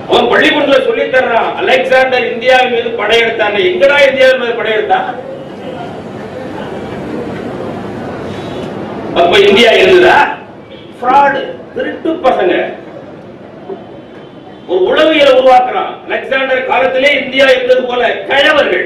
அவன் பள்ளிக்கூடத்துல சொல்லி தர்றான் அலெக்சாண்டர் இந்தியாவின் மீது படையெடுத்தான் எங்கடா இந்தியாவின் மீது படையெடுத்தான் அப்ப இந்தியா இருந்ததா fraud திருட்டு பசங்க ஒரு உளவியல் உருவாக்குறான் அலெக்சாண்டர் காலத்திலே இந்தியா இருந்தது போல கழவர்கள்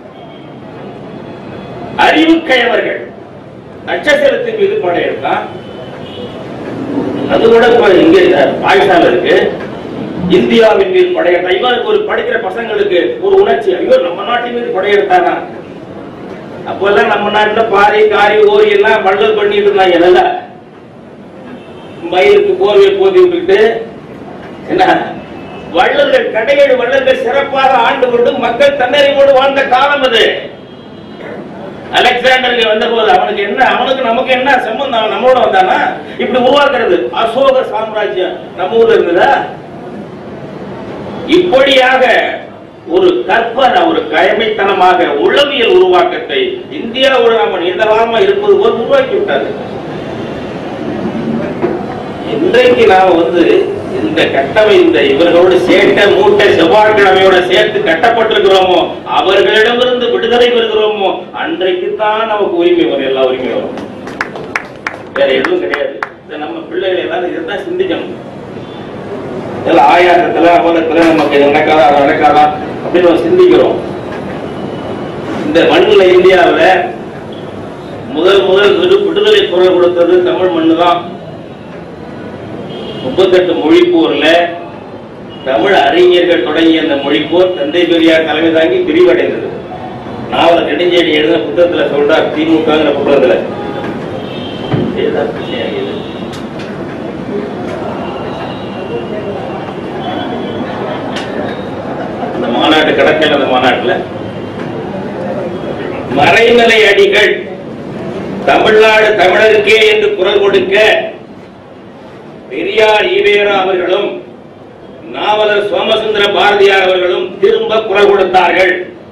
அறிவு கழவர்கள் நட்சத்திரத்தின் மீது படையெடுத்தான் அது கூட இப்ப இங்க பாகிஸ்தான்ல இருக்கு இந்தியாவின் மீது படையெடுத்தா இவருக்கு ஒரு படிக்கிற பசங்களுக்கு ஒரு உணர்ச்சி ஐயோ நம்ம நாட்டின் மீது படையெடுத்தானா அப்பெல்லாம் நம்ம நாட்டுல பாரி காரி ஓரி எல்லாம் வள்ளல் பண்ணிட்டு இருந்தாங்க நல்லா மயிருக்கு போர்வை போதி விட்டுட்டு என்ன வள்ளல்கள் கடையேழு வள்ளல்கள் சிறப்பாக ஆண்டு கொண்டு மக்கள் தன்னறிவோடு வாழ்ந்த காலம் அது அலெக்சாண்டருக்கு வந்த போது அவனுக்கு என்ன அவனுக்கு நமக்கு என்ன சம்பந்தம் அவன் நம்மளோட வந்தானா இப்படி உருவாக்குறது அசோக சாம்ராஜ்யம் நம்ம ஊர்ல இருந்ததா இப்படியாக ஒரு கற்பனை ஒரு கயமைத்தனமாக உளவியல் உருவாக்கத்தை இந்தியாவோட நாம நீண்ட காலமா இருப்பது போல் உருவாக்கி விட்டாரு இன்றைக்கு நாம வந்து இந்த கட்டமை இந்த இவர்களோடு சேர்த்த மூட்டை செவ்வாய்க்கிழமையோட சேர்த்து கட்டப்பட்டிருக்கிறோமோ அவர்களிடமிருந்து விடுதலை பெறுகிறோமோ அன்றைக்கு தான் நமக்கு உரிமை வரும் எல்லா உரிமையும் வரும் வேற எதுவும் கிடையாது இதை நம்ம பிள்ளைகள் எல்லாரும் இதுதான் சிந்திக்கணும் இதெல்லாம் ஆயாசத்துல அவலத்துல நமக்கு இது நடக்காதா அது நடக்காதா அப்படின்னு நம்ம சிந்திக்கிறோம் இந்த மண்ணில் இந்தியாவுல முதல் முதல் விடு- விடுதலை குரல் கொடுத்தது தமிழ் மண்ணு தான் முப்பத்தெட்டு மொழிப்போர்ல தமிழ் அறிஞர்கள் தொடங்கிய அந்த மொழிப்போர் தந்தை பெரியார் தலைமை தாங்கி விரிவடைந்தது நாவல நெடுஞ்செழி எழுதின புத்தகத்துல சொல்றார் திமுகங்கிற புத்தகத்துல இதுதான் பிரச்சனை இது. அந்த மாநாட்டு கடற்கரை அந்த மாநாட்டுல மறைமலை அடிகள் தமிழ்நாடு தமிழருக்கே என்று குரல் கொடுக்க பெரியார் ஈவேரா அவர்களும் நாவலர் சோமசுந்தர பாரதியார் அவர்களும் திரும்ப குரல் கொடுத்தார்கள்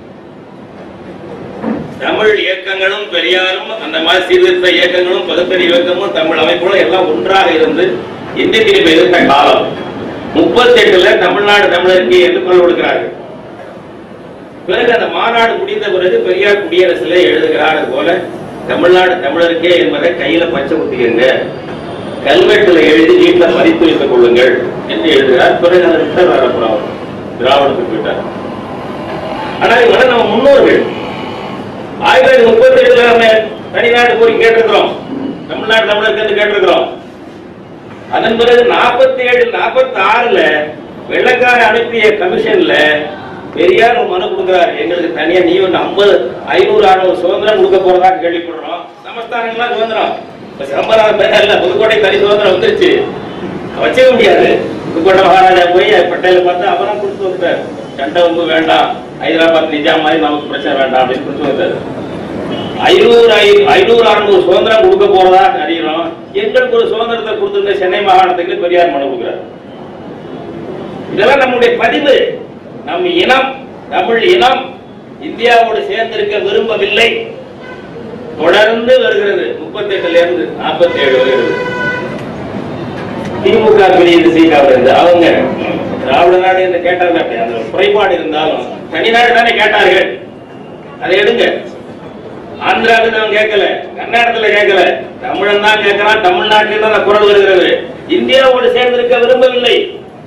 தமிழ் இயக்கங்களும் பெரியாரும் அந்த மாதிரி சீர்திருத்த இயக்கங்களும் பகுத்தறி இயக்கமும் தமிழ் அமைப்புகளும் எல்லாம் ஒன்றாக இருந்து இந்திய திரும்ப எதிர்த்த காலம் முப்பத்தி எட்டுல தமிழ்நாடு தமிழருக்கு என்று குரல் கொடுக்கிறார்கள் பிறகு அந்த மாநாடு முடிந்த பிறகு பெரியார் குடியரசுல எழுதுகிறார் அது போல தமிழ்நாடு தமிழருக்கே என்பதை கையில பச்சை குத்திக்கங்க கல்வெட்டுல எழுதி வீட்டுல பதித்து வைத்துக் கொள்ளுங்கள் என்று எழுதுகிறார் பிறகு அதை விட்டார் அப்புறம் திராவிடத்துக்கு போயிட்டார் ஆனா இவங்க நம்ம முன்னோர்கள் ஆயிரத்தி தொள்ளாயிரத்தி முப்பத்தி ஏழுல நம்ம தனிநாடு கோரி கேட்டிருக்கிறோம் தமிழ்நாடு தமிழருக்கு என்று கேட்டிருக்கிறோம் அதன் பிறகு நாற்பத்தி ஏழு நாற்பத்தி ஆறுல வெள்ளக்கார அனுப்பிய கமிஷன்ல பெரியார் ஒரு மனு கொடுக்கிறார் எங்களுக்கு தனியா நீ ஒன்று ஐம்பது ஐநூறு அறுநூறு சுதந்திரம் கொடுக்க போறதா கேள்விப்படுறோம் சமஸ்தானங்கள்லாம் சுதந்திரம் இப்ப சிதம்பரம் பேரல்ல புதுக்கோட்டை தனி சுதந்திரம் வந்துருச்சு வச்சுக்க முடியாது புதுக்கோட்டை மகாராஜா போய் பட்டேல பார்த்து அவரும் கொடுத்து வந்துட்டார் சண்டை வந்து வேண்டாம் ஹைதராபாத் நிஜாம் மாதிரி நமக்கு பிரச்சனை வேண்டாம் அப்படின்னு கொடுத்து வந்துட்டாரு ஐநூறு ஐ- ஐநூறு அறுநூறு சுதந்திரம் கொடுக்க போறதா அறிகிறோம் எங்களுக்கு ஒரு சுதந்திரத்தை கொடுத்திருந்த சென்னை மாகாணத்துக்கு பெரியார் மனு கொடுக்கிறார் இதெல்லாம் நம்முடைய பதிவு நம் இனம் தமிழ் இனம் இந்தியாவோடு சேர்ந்திருக்க விரும்பவில்லை தொடர்ந்து வருகிறது முப்பத்தி எட்டுல இருந்து நாற்பத்தி ஏழு வருகிறது திமுக பிரிவு சீகாவில் இருந்து அவங்க திராவிட நாடு என்று கேட்டாங்க அப்படி அந்த குறைபாடு இருந்தாலும் தனிநாடு தானே கேட்டார்கள் அதை எடுங்க ஆந்திராவுக்கு அவன் கேட்கல கர்நாடகத்துல கேட்கல தமிழன் தான் கேட்கிறான் தமிழ்நாட்டில் தான் அந்த குரல் வருகிறது இந்தியாவோடு சேர்ந்திருக்க விரும்பவில்லை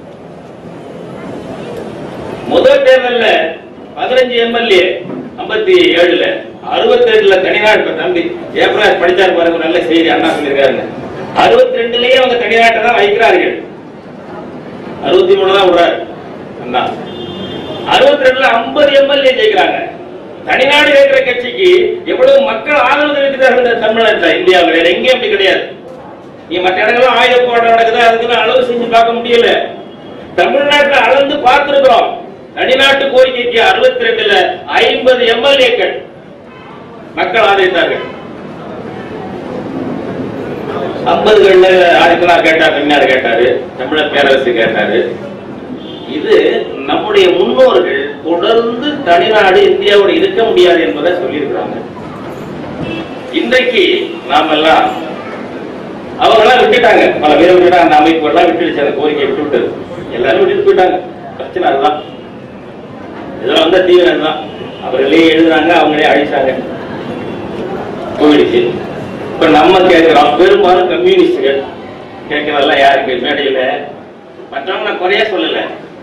முதல் தேர்தல்ல பதினஞ்சு எம்எல்ஏ ஐம்பத்தி ஏழுல அறுபத்தி ரெண்டுல தனிநாடு இப்ப தம்பி ஏப்ரல் படிச்சார் பாருங்க நல்ல செய்தி அண்ணா சொல்லியிருக்காருங்க அறுபத்தி ரெண்டுலயே அவங்க தனிநாட்டை தான் வைக்கிறார்கள் அறுபத்தி மூணு தான் விடுறாரு அண்ணா அறுபத்தி ரெண்டுல ஐம்பது எம்எல்ஏ ஜெயிக்கிறாங்க தனிநாடு இருக்கிற கட்சிக்கு எவ்வளவு மக்கள் ஆதரவு தெரிவிக்கிறார்கள் இந்த தமிழ்நாட்டுல இந்தியாவில் வேற எங்கேயும் அப்படி கிடையாது நீ மற்ற இடங்கள்லாம் ஆயுத போராட்டம் நடக்குது அதுக்கு அளவு செஞ்சு பார்க்க முடியல தமிழ்நாட்டுல அளந்து பார்த்திருக்கிறோம் தனிநாட்டு கோரிக்கைக்கு அறுபத்தி ரெண்டுல ஐம்பது எம்எல்ஏக்கள் மக்கள் ஆதரித்தார்கள் ஐம்பதுகள்ல ஆதித்தனார் கேட்டார் தமிழ்நாடு கேட்டாரு தமிழர் பேரரசு கேட்டாரு இது நம்முடைய முன்னோர்கள் தொடர்ந்து தனிநாடு இந்தியாவோட இருக்க முடியாது என்பதை சொல்லியிருக்கிறாங்க இன்றைக்கு நாம எல்லாம் அவங்க எல்லாம் விட்டுட்டாங்க பல பேர் விட்டுட்டாங்க அந்த அமைப்பு எல்லாம் விட்டுடுச்சு அந்த கோரிக்கை விட்டு விட்டது எல்லாரும் விட்டுட்டு போயிட்டாங்க பிரச்சனை அதுதான் இதுல வந்த தீவிரம் தான் அவர்களே எழுதுறாங்க அவங்களே அழிச்சாங்க போயிடுச்சு இப்ப நம்ம கேட்கிறோம் பெரும்பாலும் கம்யூனிஸ்டுகள் கேட்கிறதெல்லாம் யாருக்கு மேடையில மற்றவங்க நான் குறைய சொல்லல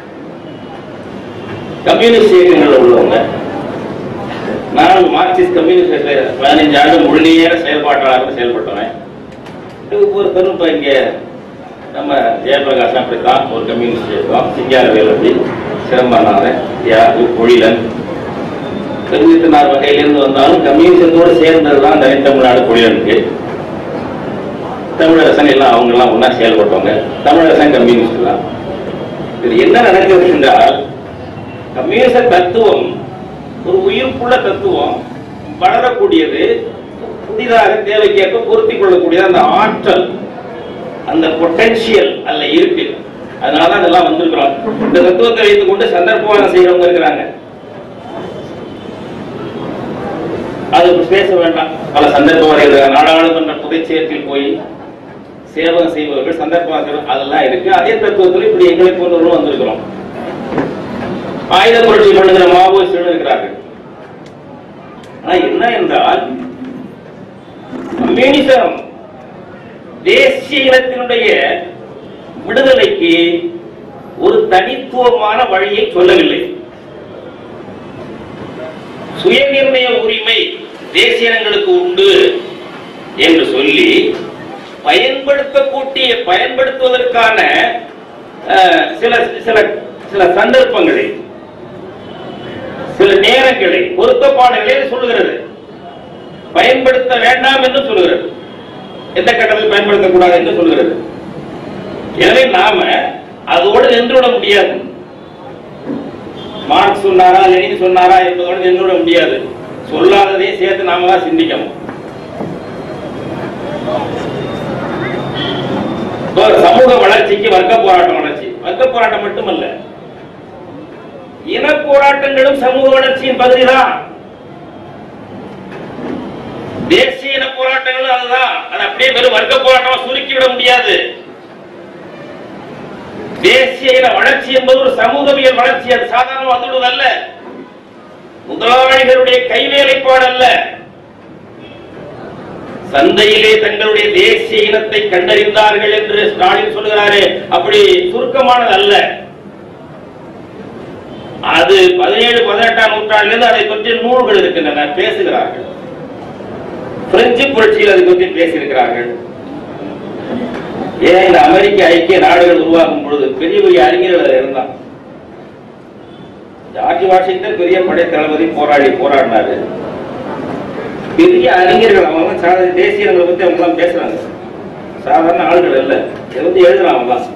கம்யூனிஸ்ட் இயக்கங்கள்ல உள்ளவங்க நான் மார்க்சிஸ்ட் கம்யூனிஸ்ட் பதினஞ்சு ஆண்டு முழு நேர செயல்பாட்டாளர் செயல்பட்டவன் இது ஒரு பெரும் இப்ப இங்க நம்ம ஜெயபிரகாஷ் அப்படித்தான் ஒரு கம்யூனிஸ்ட் இருக்கோம் சிங்கார வேலப்பி சிதம்பரநாதன் தியாகு பொழிலன் தெரிவித்தனார் வகையிலிருந்து வந்தாலும் கம்யூனிசத்தோடு சேர்ந்ததுதான் தனித்தமிழ்நாடு பொழிலனுக்கு தமிழரசன் எல்லாம் அவங்க எல்லாம் ஒன்னா செயல்பட்டவங்க தமிழரசன் கம்யூனிஸ்ட் தான் இது என்ன நடக்கிறது என்றால் கம்யூனிச தத்துவம் ஒரு உயிர்ப்புள்ள தத்துவம் வளரக்கூடியது புதிதாக தேவைக்கேற்ப பொருத்திக் கொள்ளக்கூடிய அந்த ஆற்றல் அந்த பொட்டன்ஷியல் அதுல இருக்கு அதனால தான் இதெல்லாம் வந்திருக்கிறோம் இந்த தத்துவத்தை வைத்துக் கொண்டு சந்தர்ப்பவாதம் செய்யறவங்க இருக்கிறாங்க அது பேச வேண்டாம் பல சந்தர்ப்பவாதிகள் நாடாளுமன்ற புதைச்சேர்த்தில் போய் சேவகம் செய்பவர்கள் சந்தர்ப்பவாதிகள் அதெல்லாம் இருக்கு அதே தத்துவத்தில் இப்படி எங்களை போன்றவர்களும் வந்திருக்கிறோம் ஆயுத புரட்சி பண்ணுகிற மாவோயிஸ்டுகள் இருக்கிறார்கள் ஆனா என்ன என்றால் கம்யூனிசம் தேசிய இனத்தினுடைய விடுதலைக்கு ஒரு தனித்துவமான வழியை சொல்லவில்லை சுயநிர்ணய உரிமை தேசிய இனங்களுக்கு உண்டு என்று சொல்லி பயன்படுத்தக்கூடிய பயன்படுத்துவதற்கான அஹ், சில சில சில சந்தர்ப்பங்களை சில நேரங்களை பொருத்தப்பாடுகளை இது சொல்லுகிறது பயன்படுத்த வேண்டாம் என்று சொல்லுகிறது எந்த கட்டத்தில் பயன்படுத்தக்கூடாது என்று சொல்லுகிறது எனவே நாம அதோடு நின்றுவிட முடியாது மார்க்ஸ் சொன்னாரா லெனின் சொன்னாரா என்பதோடு நின்றுவிட முடியாது சொல்லாததையும் சேர்த்து நாம தான் சிந்திக்கணும் இப்போ சமூக வளர்ச்சிக்கு வர்க்க போராட்டம் வளர்ச்சி வர்க்க போராட்டம் மட்டுமல்ல இன போராட்டங்களும் சமூக வளர்ச்சியின் பகுதிதான் தேசிய இன போராட்டங்களும் அதுதான் அது அப்படியே வெறும் வர்க்க போராட்டமா சுருக்கி விட முடியாது தேசிய இன வளர்ச்சி என்பது ஒரு சமூகவியல் வளர்ச்சி அது சாதாரண வந்துடுவது அல்ல முதலாளிகளுடைய கைவேலைப்பாடு அல்ல சந்தையிலே தங்களுடைய தேசிய இனத்தை கண்டறிந்தார்கள் என்று ஸ்டாலின் சொல்கிறாரே அப்படி சுருக்கமானது அல்ல அது பதினேழு பதினெட்டாம் நூற்றாண்டிலிருந்து அதை பற்றிய நூல்கள் இருக்கின்றன பேசுகிறார்கள் பிரெஞ்சு புரட்சியில் அதை பற்றி பேசியிருக்கிறார்கள் ஏன் இந்த அமெரிக்க ஐக்கிய நாடுகள் உருவாகும் பொழுது பெரிய பெரிய அறிஞர்கள் அதுல இருந்தான் ஜார்ஜ் வாஷிங்டன் பெரிய படை தளபதி போராடி போராடினாரு பெரிய அறிஞர்கள் அவங்க சாதாரண தேசியங்களை பத்தி அவங்க எல்லாம் பேசுறாங்க சாதாரண ஆள்கள் இல்ல இதை வந்து எழுதுறான் அவன்